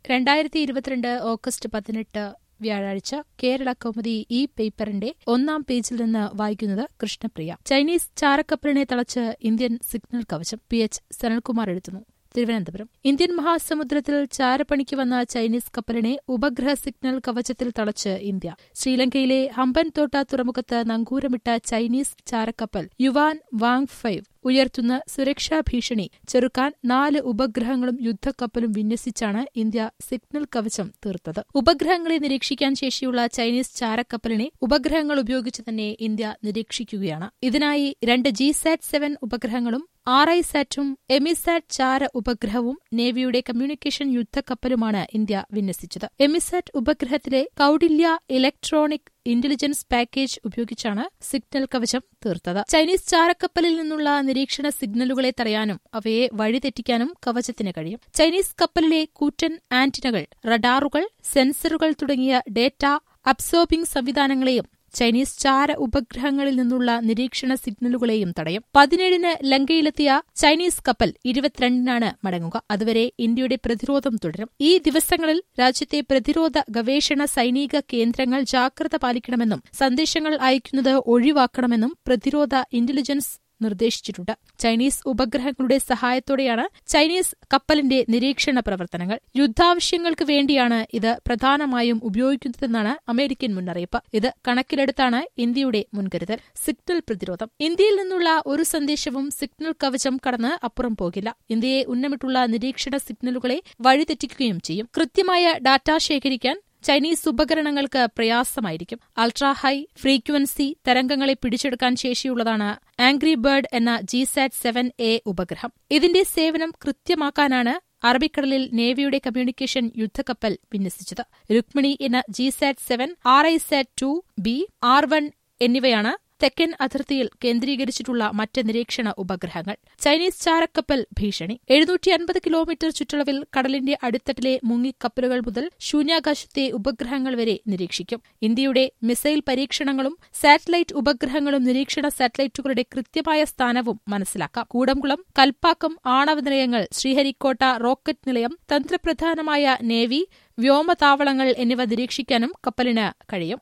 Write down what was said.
രണ്ടായിരത്തി ഇരുപത്തിരണ്ട് ഓഗസ്റ്റ് പതിനെട്ട് വ്യാഴാഴ്ച കേരള കൗമുദി ഈ പേപ്പറിന്റെ ഒന്നാം പേജിൽ നിന്ന് വായിക്കുന്നത് കൃഷ്ണപ്രിയ ചൈനീസ് ചാരക്കപ്പലിനെ തളച്ച് ഇന്ത്യൻ സിഗ്നൽ കവചം പി എച്ച് സനൽകുമാർ എഴുതുന്നു തിരുവനന്തപുരം ഇന്ത്യൻ മഹാസമുദ്രത്തിൽ ചാരപ്പണിക്ക് വന്ന ചൈനീസ് കപ്പലിനെ ഉപഗ്രഹ സിഗ്നൽ കവചത്തിൽ തളച്ച് ഇന്ത്യ ശ്രീലങ്കയിലെ ഹമ്പൻതോട്ട തുറമുഖത്ത് നങ്കൂരമിട്ട ചൈനീസ് ചാരക്കപ്പൽ യുവാൻ വാങ് ഫൈവ് ഉയർത്തുന്ന സുരക്ഷാ ഭീഷണി ചെറുക്കാൻ നാല് ഉപഗ്രഹങ്ങളും യുദ്ധക്കപ്പലും വിന്യസിച്ചാണ് ഇന്ത്യ സിഗ്നൽ കവചം തീർത്തത് ഉപഗ്രഹങ്ങളെ നിരീക്ഷിക്കാൻ ശേഷിയുള്ള ചൈനീസ് ചാരക്കപ്പലിനെ ഉപഗ്രഹങ്ങൾ ഉപയോഗിച്ച് തന്നെ ഇന്ത്യ നിരീക്ഷിക്കുകയാണ് ഇതിനായി രണ്ട് ജി സാറ്റ് സെവൻ ഉപഗ്രഹങ്ങളും ആർ ഐ സാറ്റും എമിസാറ്റ് ചാര ഉപഗ്രഹവും നേവിയുടെ കമ്മ്യൂണിക്കേഷൻ യുദ്ധക്കപ്പലുമാണ് ഇന്ത്യ വിന്യസിച്ചത് എമിസാറ്റ് ഉപഗ്രഹത്തിലെ കൌഡില്യ ഇലക്ട്രോണിക് ഇന്റലിജൻസ് പാക്കേജ് ഉപയോഗിച്ചാണ് സിഗ്നൽ കവചം തീർത്തത് ചൈനീസ് ചാരക്കപ്പലിൽ നിന്നുള്ള നിരീക്ഷണ സിഗ്നലുകളെ തടയാനും അവയെ വഴിതെറ്റിക്കാനും കവചത്തിന് കഴിയും ചൈനീസ് കപ്പലിലെ കൂറ്റൻ ആന്റിനകൾ റഡാറുകൾ സെൻസറുകൾ തുടങ്ങിയ ഡേറ്റ അബ്സോർബിംഗ് സംവിധാനങ്ങളെയും ചൈനീസ് ചാര ഉപഗ്രഹങ്ങളിൽ നിന്നുള്ള നിരീക്ഷണ സിഗ്നലുകളെയും തടയും പതിനേഴിന് ലങ്കയിലെത്തിയ ചൈനീസ് കപ്പൽ ഇരുപത്തിരണ്ടിനാണ് മടങ്ങുക അതുവരെ ഇന്ത്യയുടെ പ്രതിരോധം തുടരും ഈ ദിവസങ്ങളിൽ രാജ്യത്തെ പ്രതിരോധ ഗവേഷണ സൈനിക കേന്ദ്രങ്ങൾ ജാഗ്രത പാലിക്കണമെന്നും സന്ദേശങ്ങൾ അയക്കുന്നത് ഒഴിവാക്കണമെന്നും പ്രതിരോധ ഇന്റലിജൻസ് നിർദ്ദേശിച്ചിട്ടുണ്ട് ചൈനീസ് ഉപഗ്രഹങ്ങളുടെ സഹായത്തോടെയാണ് ചൈനീസ് കപ്പലിന്റെ നിരീക്ഷണ പ്രവർത്തനങ്ങൾ യുദ്ധാവശ്യങ്ങൾക്ക് വേണ്ടിയാണ് ഇത് പ്രധാനമായും ഉപയോഗിക്കുന്നതെന്നാണ് അമേരിക്കൻ മുന്നറിയിപ്പ് ഇത് കണക്കിലെടുത്താണ് ഇന്ത്യയുടെ മുൻകരുതൽ സിഗ്നൽ പ്രതിരോധം ഇന്ത്യയിൽ നിന്നുള്ള ഒരു സന്ദേശവും സിഗ്നൽ കവചം കടന്ന് അപ്പുറം പോകില്ല ഇന്ത്യയെ ഉന്നമിട്ടുള്ള നിരീക്ഷണ സിഗ്നലുകളെ വഴിതെറ്റിക്കുകയും ചെയ്യും കൃത്യമായ ഡാറ്റ ശേഖരിക്കാൻ ചൈനീസ് ഉപകരണങ്ങൾക്ക് പ്രയാസമായിരിക്കും അൾട്രാ ഹൈ ഫ്രീക്വൻസി തരംഗങ്ങളെ പിടിച്ചെടുക്കാൻ ശേഷിയുള്ളതാണ് ആംഗ്രി ബേർഡ് എന്ന ജിസാറ്റ് സെവൻ എ ഉപഗ്രഹം ഇതിന്റെ സേവനം കൃത്യമാക്കാനാണ് അറബിക്കടലിൽ നേവിയുടെ കമ്മ്യൂണിക്കേഷൻ യുദ്ധക്കപ്പൽ വിന്യസിച്ചത് രുക്മിണി എന്ന GSAT seven R I SAT two B R one എന്നിവയാണ് തെക്കൻ അതിർത്തിയിൽ കേന്ദ്രീകരിച്ചിട്ടുള്ള മറ്റ് നിരീക്ഷണ ഉപഗ്രഹങ്ങൾ ചൈനീസ് ചാരക്കപ്പൽ ഭീഷണി എഴുന്നൂറ്റി അൻപത് കിലോമീറ്റർ ചുറ്റളവിൽ കടലിന്റെ അടിത്തട്ടിലെ മുങ്ങിക്കപ്പലുകൾ മുതൽ ശൂന്യാകാശത്തെ ഉപഗ്രഹങ്ങൾ വരെ നിരീക്ഷിക്കും ഇന്ത്യയുടെ മിസൈൽ പരീക്ഷണങ്ങളും സാറ്റലൈറ്റ് ഉപഗ്രഹങ്ങളും നിരീക്ഷണ സാറ്റലൈറ്റുകളുടെ കൃത്യമായ സ്ഥാനവും മനസ്സിലാക്കാം കൂടംകുളം കൽപ്പാക്കം ആണവ നിലയങ്ങൾ ശ്രീഹരിക്കോട്ട റോക്കറ്റ് നിലയം തന്ത്രപ്രധാനമായ നേവി വ്യോമതാവളങ്ങൾ എന്നിവ നിരീക്ഷിക്കാനും കപ്പലിന് കഴിയും